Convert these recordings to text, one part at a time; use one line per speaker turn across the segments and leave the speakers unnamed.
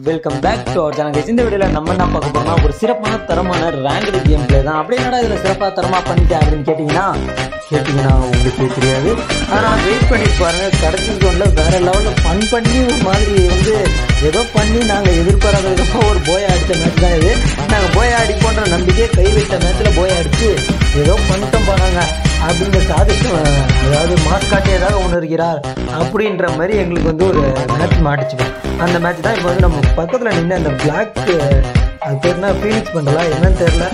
welcome back to our channel இந்த வீடியோவில் நம்ம என்ன பார்க்க போறோம்னா ஒரு சிறப்பான தரமான ரேங்கடு கேம் பிளே தான் அப்படி என்னடா இதில் சிறப்பாக தரமாக பண்ணிட்டேன் அப்படின்னு கேட்டிங்கன்னா கேட்டிங்கன்னா உங்களுக்கு தெரியாது ஆனால் வெயிட் பண்ணி பாருங்க கடைசி ஜோனில் வேற லெவலில் ஃபன் பண்ணி ஒரு மாதிரி வந்து ஏதோ பண்ணி நாங்கள் எதிர்பாராத விதமாக ஒரு போய் அடித்த மேட்ச் தான் இது நாங்கள் போய் அடிப்போன்ற நம்பிக்கையை கை வைத்த மேட்ச்சில் போய் அடித்து ஏதோ பண்ணிட்டோம் போனாங்க அப்படின்ற சாதிக்கும் அதாவது மாஸ்காட்டே ஏதாவது உணர்கிறார் அப்படின்ற மாதிரி எங்களுக்கு வந்து ஒரு மேட்ச் மாட்டுச்சு அந்த மேட்ச் தான் இப்போ வந்து நம்ம பக்கத்தில் நின்று அந்த பிளாக் அது பேர் என்ன ஃபீனிக்ஸ் பண்டலா என்னன்னு தெரில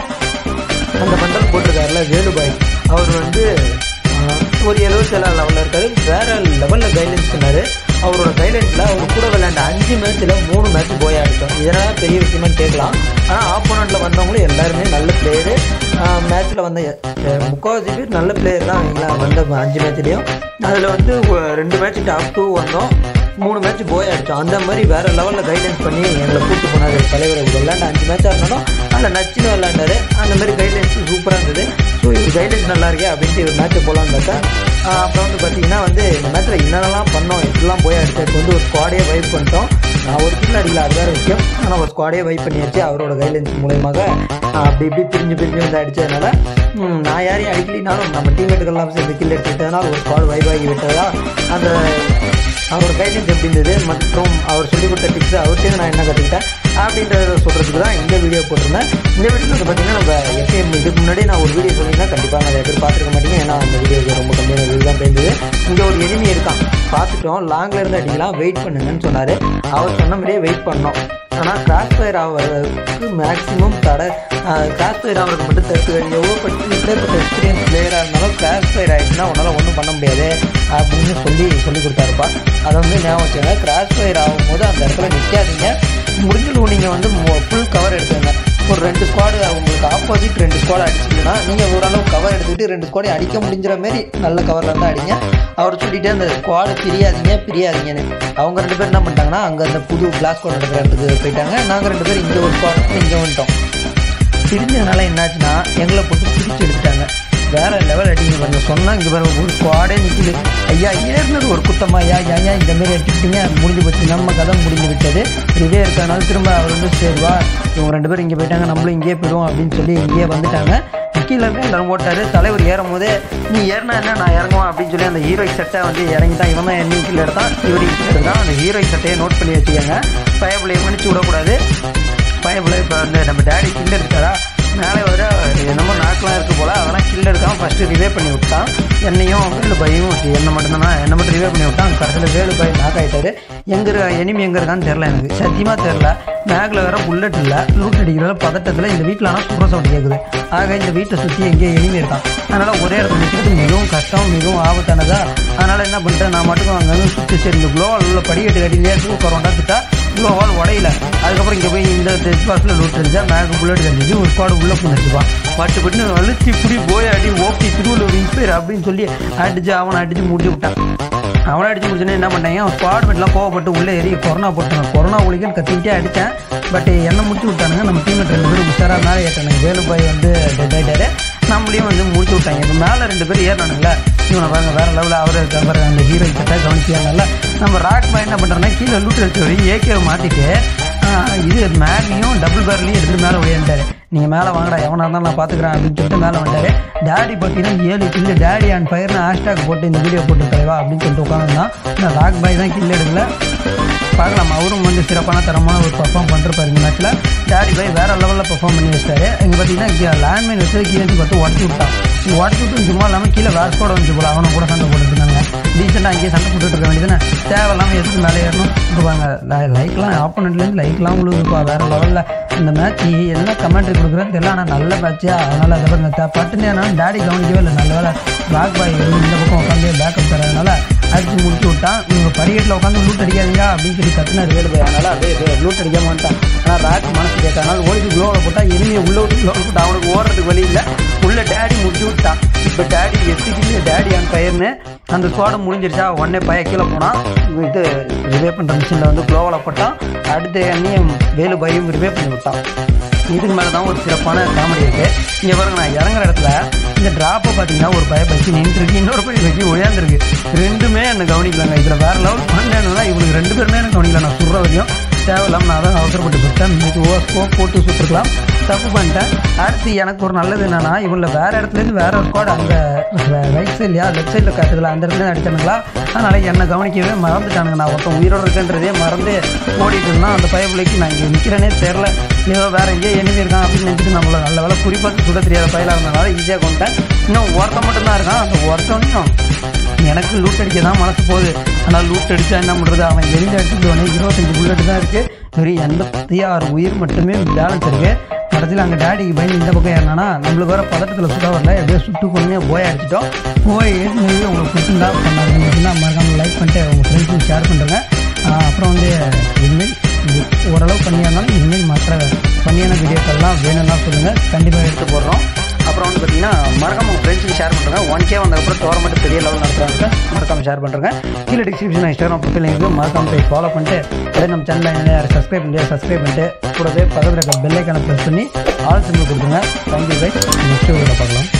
அந்த பண்டல் போட்டிருக்காருல வேலுபாய் அவர் வந்து ஆஹ், ஒரு எழுபத்தி ஏழாம் லெவலில் இருக்காரு வேற லெவலில் கைட்லைன்ஸ் பண்ணாரு அவரோட கைட்லைன்ஸில் அவர் கூட விளையாண்ட அஞ்சு மேட்ச்சில் மூணு மேட்ச் போய் அடித்தோம் இதனால் பெரிய விஷயமான்னு கேட்கலாம் ஆனால் ஆப்போனண்ட்டில் வந்தவங்களும் எல்லாருமே நல்ல பிளேயரு மேட்ச்சில் வந்த அஹ், முக்கால்வாசி பேர் நல்ல பிளேயர் தான் அவங்களா வந்த அஞ்சு மேட்ச்லேயும் அதில் வந்து ஒ- ரெண்டு மேட்ச் டாப் டூ வந்தோம் மூணு மேட்ச் போய் அடித்தோம் அந்த மாதிரி வேற லெவலில் கைடன்ஸ் பண்ணி எங்களை கூப்பிட்டு போனார் தலைவர் விளையாண்ட அஞ்சு மேட்சாக இருந்தாலும் அதில் நச்சுன்னு விளையாண்டாரு அந்த மாதிரி கைட்லைன்ஸ் சூப்பராக இருந்தது ஸோ இது கைட்லைன்ஸ் நல்லா இருக்கே அப்படின்ட்டு ஒரு மேட்ச்சை போகலான்னு பார்த்தா ஆஹ் அப்புறம் வந்து பார்த்தீங்கன்னா வந்து இந்த மேட்ச்சில் என்னென்னலாம் பண்ணோம் இப்படிலாம் போய் அடிச்சதுக்கு வந்து ஒரு ஸ்குவாடே வைப் பண்ணிட்டோம் நான் ஒரு கில் அடிக்கல அது வேறு விஷயம் ஆனால் ஒரு ஸ்குவாடே வைப் பண்ணியாச்சு அவரோட கைட்லைன்ஸ் மூலயமாக ஆஹ் அப்படி இப்படி பிரிஞ்சு பிரிஞ்சு வந்து அடித்ததுனால ம், நான் யாரையும் அடிக்கலினாலும் நம்ம டீம்மேட்டுகள்லாம் சேர்ந்து கில் எடுத்துக்கிட்டதுனால ஒரு ஸ்குவாட் வைப் ஆகி விட்டதா அந்த அவரோட கைடன்ஸ் எப்படி இருந்தது மற்றும் அவர் சொல்லிக் கொடுத்த டிப்ஸ் அவர்கிட்ட நான் என்ன கற்றுக்கிட்டேன் அப்படின்றத சொல்கிறதுக்கு தான் இந்த வீடியோ போட்டிருந்தேன் இந்த வீடியோவில் வந்து பார்த்தீங்கன்னா நம்ம எப்பயும் இதுக்கு முன்னாடி நான் ஒரு வீடியோ சொல்லியிருந்தேன் கண்டிப்பாக நிறைய பேர் பார்த்துருக்க மாட்டீங்க ஏன்னா அந்த வீடியோ ரொம்ப கம்மியான வியூ தான் போயிருந்தது இங்கே ஒரு எனிமி இருக்கான் பார்த்துட்டோம் லாங்கில் இருந்து அடிக்கலாம் வெயிட் பண்ணுங்கன்னு சொன்னார் அவர் சொன்ன மாதிரியே வெயிட் பண்ணோம் ஆனால் கிராஸ் ஃபயர் ஆகிறதுக்கு மேக்ஸிமம் தடை கிராஸ் ஃபயர் ஆகிறதுக்கு மட்டும் தடுத்து எவ்வளோ பட்டு இப்படிப்பட்ட எக்ஸ்பீரியன்ஸ் பிளேயராக இருந்தாலும் கிராஸ் ஃபயர் ஆகிடுச்சுன்னா உன்னால் ஒன்றும் பண்ண முடியாது அப்படின்னு சொல்லி சொல்லி கொடுத்தாருப்பா அதை வந்து ஞாபகம் வச்சுங்க கிராஸ் ஃபயர் ஆகும்போது அந்த இடத்துல நிற்காதீங்க முடிஞ்சிடும் நீங்கள் வந்து ஃபுல் கவர் எடுத்துங்க ஒரு ரெண்டு ஸ்குவாடு உங்களுக்கு ஆப்போசிட் ரெண்டு ஸ்குவாட் அடிச்சிங்கன்னா நீங்கள் ஓரளவு கவர் எடுத்துக்கிட்டு ரெண்டு ஸ்குவாடையும் அடிக்க முடிஞ்சிற மாதிரி நல்ல கவரில் இருந்தால் அடிங்க அவர் சொல்லிட்டு அந்த ஸ்குவாடு பிரியாதீங்க பிரியாதீங்கன்னு அவங்க ரெண்டு பேர் என்ன பண்ணிட்டாங்கன்னா அங்கே அந்த புது கிளாஸ் கோட் நடக்கிற இடத்துக்கு போயிட்டாங்க நாங்கள் ரெண்டு பேர் இங்கே ஒரு ஸ்குவாட் இங்கே வந்துட்டோம் பிரிஞ்சதுனால என்னாச்சுன்னா எங்களை போட்டு பிரித்து எடுத்துட்டாங்க வேற லெவல் அடிங்க பாருங்க சொன்னா இங்கே பாருங்க ஒரு ஸ்குவாடே நிற்குது ஐயா ஏறினது ஒரு குத்தமா ஐயா ஐயா ஐயா இந்த மாதிரி எடுத்துக்கிட்டீங்க முடிஞ்சு போச்சு நம்ம கதை முடிஞ்சு விட்டது இதே இருக்கனால திரும்ப அவர் வந்து சரி வா இவங்க ரெண்டு பேரும் இங்கே போயிட்டாங்க நம்மளும் இங்கேயே போயிடுவோம் அப்படின்னு சொல்லி இங்கேயே வந்துட்டாங்க கீழே இருந்து எல்லாரும் போட்டாரு தலைவர் ஏறும் போதே நீ ஏறினா என்ன நான் இறங்குவேன் அப்படின்னு சொல்லி அந்த ஹீரோயிக் சட்டை வந்து இறங்கிட்டான் இவன் தான் என்ன கீழே எடுத்தான் இவர் கீழே எடுத்தான் அந்த ஹீரோயிக் சட்டையை நோட் பண்ணி வச்சுக்கோங்க பயப்பிள்ளையை மன்னிச்சு விடக்கூடாது பயப்பிள்ளை இப்போ வந்து நம்ம டேடி கில் எடுத்தாரா மேலே வர என்னமோ நாக்கெலாம் இருக்கு போல் அதெல்லாம் கில் எடுக்காமல் ஃபஸ்ட்டு ரிவே பண்ணி விட்டான் என்னையும் வேலு பையும் என்ன மட்டும்தானா என்ன மட்டும் ரிவே பண்ணி விட்டான் கடைசியில் வேலு பாய் நாக் ஆகிட்டாரு எங்கே இருக்க எனிமி எங்கே இருக்கான்னு தெரில எனக்கு சத்தியமாக தெரில மேகில் வேற புல்லட் இல்லை லூட் அடிக்கிற பதட்டத்தில் இந்த வீட்டில் ஆனால் சுர சவுண்ட் கேட்குது ஆக இந்த வீட்டை சுற்றி எங்கேயோ எனிமி இருக்கான் அதனால் ஒரே இடத்துல நிற்கிறது மிகவும் கஷ்டம் மிகவும் ஆபத்தானதா அதனால் என்ன பண்ணிட்டேன் நான் மட்டும் அங்கே சுற்றி சரி இந்த குளோவால் உள்ள படிக்கட்டு கட்டி லேசு கொரோண்டாத்துட்டா குளோவால் உடையில அதுக்கப்புறம் இங்கே போய் இந்த டெஸ்ட் பாக்ஸில் லூட் இருந்துச்சா மேக் புல்லட் கண்டிச்சு ஒரு ஸ்குவாடு உள்ளே புண்ணிச்சுப்பான் பட்டு பட்டு அழுத்தி இப்படி போய் அடி ஓகே திருவள்ளூர் இன்ஸ்பயர் அப்படின்னு சொல்லி அடிச்சு அவனை அடிச்சு முடிச்சு விட்டான் அவனை அடிச்சு முடிச்சோன்னே என்ன பண்ணாங்க அவன் ஸ்குவாட் மெட்லாம் கோவப்பட்டு உள்ளே ஏறி கொரோனா போட்டாங்க கொரோனா ஒழிக்கன்னு கத்திக்கிட்டே அடித்தேன் பட் என்ன முடிச்சு விட்டானுங்க நம்ம டீமேட் ரெண்டு பேரும் உஷாராக மேலே ஏற்றானுங்க வேலுபாய் வந்து டெட் ஆகிட்டாரு நம்மளையும் வந்து முடிச்சு விட்டாங்க இப்போ மேலே ரெண்டு பேரும் ஏறினானுங்களே இவனை பாருங்க வேறு லெவலில் அவரு பாருங்க அந்த ஹீரோயின் கிட்ட கவனிச்சியாங்கல்ல நம்ம ராக் பாய் என்ன பண்ணுறோன்னா கீழே லூட் எடுத்து வழி ஏகேவை மாற்றிட்டு இது மேகையும் டபுள் பேர்லையும் எடுத்துட்டு மேலே விளையாண்டாரு நீங்கள் மேலே வாங்கடா எவனா இருந்தாலும் நான் பார்த்துக்கிறேன் அப்படின்னு சொல்லிட்டு மேலே வந்துட்டாரு டேடி பார்த்தீங்கன்னா ஏழு கில்லு டேடி அண்ட் ஃபயர்னு ஹேஷ்டாக் போட்டு இந்த வீடியோ போட்டு தலைவா அப்படின்னு சொல்லிட்டு உட்காந்துருந்தான் நான் ராக் பாய் தான் கில் எடுக்கல பார்க்கலாம் அவரும் வந்து சிறப்பான தரமான ஒரு பர்ஃபார்ம் பண்ணிருப்பாரு இந்த மேட்ச்சில் டேடி பாய் வேற லெவலில் பெர்ஃபார்ம் பண்ணி வச்சிட்டாரு இங்கே பார்த்தீங்கன்னா இங்கே லேண்ட்மைன் வச்சு கீழே பார்த்து உடச்சி விட்டான் உடச்சி விட்டு சும்மா இல்லாமல் கீழே வேற கூட வந்து போல அவனை கூட சண்டை போட்டுருந்தாங்க டீசெண்டாக அங்கேயே சண்டை போட்டுட்டு இருக்க வேண்டியதுன்னு தேவையில்லாமல் எதுக்கு மேலே ஏறணும் இப்போ பாருங்க லைக்லாம் ஆப்போனண்ட்லேருந்து லைக்லாம் உழுகுப்பா வேற லெவலில் இந்த மேட்ச் என்ன கமெண்ட்ரி கொடுக்குறேன்னு தெரியல ஆனால் நல்ல மேட்ச்சா அதனால் அதை பாருங்க த- பட்டுன்னு ஆனால் டேடி கவனிக்கவே இல்லை நல்ல வேலை பிளாக் பாய் வந்து இந்த பக்கம் உட்காந்து பேக்கப் தரதுனால அடிச்சு முடிச்சு விட்டான் நீங்கள் படிக்கட்டில் உட்காந்து லூட் அடிக்காதீங்க அப்படின்னு சொல்லி கத்துனார் வேலு பாய் அதனால் அப்படியே லூட் அடிக்காம வந்துட்டான் ஆனால் ராக் மனசு கேட்டனால ஓடிக்கு க்ளோவில் போட்டால் எனிமையை உள்ள விட்டு க்ளோவில் போட்டால் அவனுக்கு ஓடுறதுக்கு வழி இல்லை உள்ள டேடி முடிச்சு விட்டான் இப்போ டேடி எட்டுக்கு டேடி அண்ட் பையர்னு அந்த ஸ்குவாடை முடிஞ்சிருச்சா உடனே பைய கீழே போனான் இது ரிவே பண்ணுற மிஷினில் வந்து க்ளோவில் போட்டான் அடுத்த எண்ணியும் வேலு பையும் ரிவே பண்ணி விட்டான் இதுக்கு மேலே தான் ஒரு சிறப்பான காமெடி இருக்கு இங்கே பாருங்க நான் இறங்குற இடத்துல இந்த ட்ராப்பை பார்த்தீங்கன்னா ஒரு பய பைக்கு நின்றுருக்கு இன்னொரு பய பைக்கு ஒழியாந்துருக்கு ரெண்டுமே என்ன கவனிக்கலாங்க இதில் வேற லெவல் பண்ணேன்னா இவனுக்கு ரெண்டு பேருமே என்ன கவனிக்கல நான் சொல்கிற வரையும்
தேவையில்லாமல் நான் தான் அவசரப்பட்டு சுட்டேன் இது ஸ்கோப் போட்டு சுட்டுருக்கலாம் தப்பு பண்ணிட்டேன் அடுத்து எனக்கு ஒரு நல்லது என்னன்னா இவங்கள வேறு இடத்துலேருந்து வேற ஒரு ஸ்குவாட் அங்கே ரைட் சைட்லையா லெஃப்ட் சைடில் காட்டுதுல அந்த இடத்துல அடிச்சானுங்களா அதனால் என்னை கவனிக்கவே மறந்துட்டானுங்க நான் ஒருத்தன் உயிரோடு இருக்கேன்றதே மறந்து ஓடிட்டு இருந்தான் அந்த பயப்பிள்ளைக்கு நான் இங்கே நிற்கிறேனே தெரில ஏதோ வேறு எங்கேயோ enemy இருக்கான் அப்படின்னு நினச்சிட்டு நம்மள நல்ல வேலை குறிப்பாக சுட தெரியாத பயிலாக இருந்தனால ஈஸியாக கொண்டேன் இன்னும் ஒருத்தன் மட்டும்தான் இருக்கான் அந்த ஒருத்தனையும் எனக்கு லூட் அடிக்க தான் மனசு போகுது ஆனால் லூட் அடித்தா என்ன பண்ணுறது அவன் எரிஞ்ச அடிச்சுட்டு இருபத்தஞ்சு புல்லட் தான் இருக்குது வெறும் எண்பத்தி ஆறு உயிர் மட்டுமே பேலன்ஸ் இருக்குது கடைசியில் அங்கே டேடிக்கு பயந்து இந்த பக்கம் ஏறினா நம்மளுக்கு வர பதட்டத்தில் சுட வரல எப்படியோ சுட்டு கொண்டு போய் அடிச்சிட்டோம் போய் ஏற்கனவே உங்களுக்கு பிடிச்சிருந்தா பண்ணாருங்க அப்படின்னா மறக்காம லைக் பண்ணிட்டு உங்கள் ஃப்ரெண்ட்ஸுக்கு ஷேர் பண்ணுறேங்க அப்புறம் வந்து இதுமாரி இது ஓரளவு பண்ணியாக இருந்தாலும் இதுமாரி மற்ற பண்ணியான வீடியோக்கள்லாம் வேணும்னா சொல்லுங்கள் கண்டிப்பாக எடுத்து போடுறோம் அப்புறம் வந்து பார்த்தீங்கன்னா மறக்காம உங்கள் ஃப்ரெண்ட்ஸுக்கு ஷேர் பண்ணுறேங்க ஒன் கே வந்ததுக்கப்புறம் டோர்மெண்ட் பெரிய லெவல் நடத்துறாங்க மறக்காம ஷேர் பண்ணுறேங்க கீழே டிஸ்கிரிப்ஷன் இன்ஸ்டாகிராம் ப்ரொஃபைல் இருக்குது மறக்காம போய் ஃபாலோ பண்ணிட்டு அதே நம்ம சேனலில் யார் சப்ஸ்கிரைப் பண்ணி சப்ஸ்கிரைப் பண்ணிட்டு கூடவே பக்கத்தில் இருக்க பெல்லைக்கான ப்ரெஸ் பண்ணி ஆல் சிம்பிள் கொடுத்துங்க தேங்க்யூ பை நெக்ஸ்ட் வீடியோவில் பார்க்கலாம்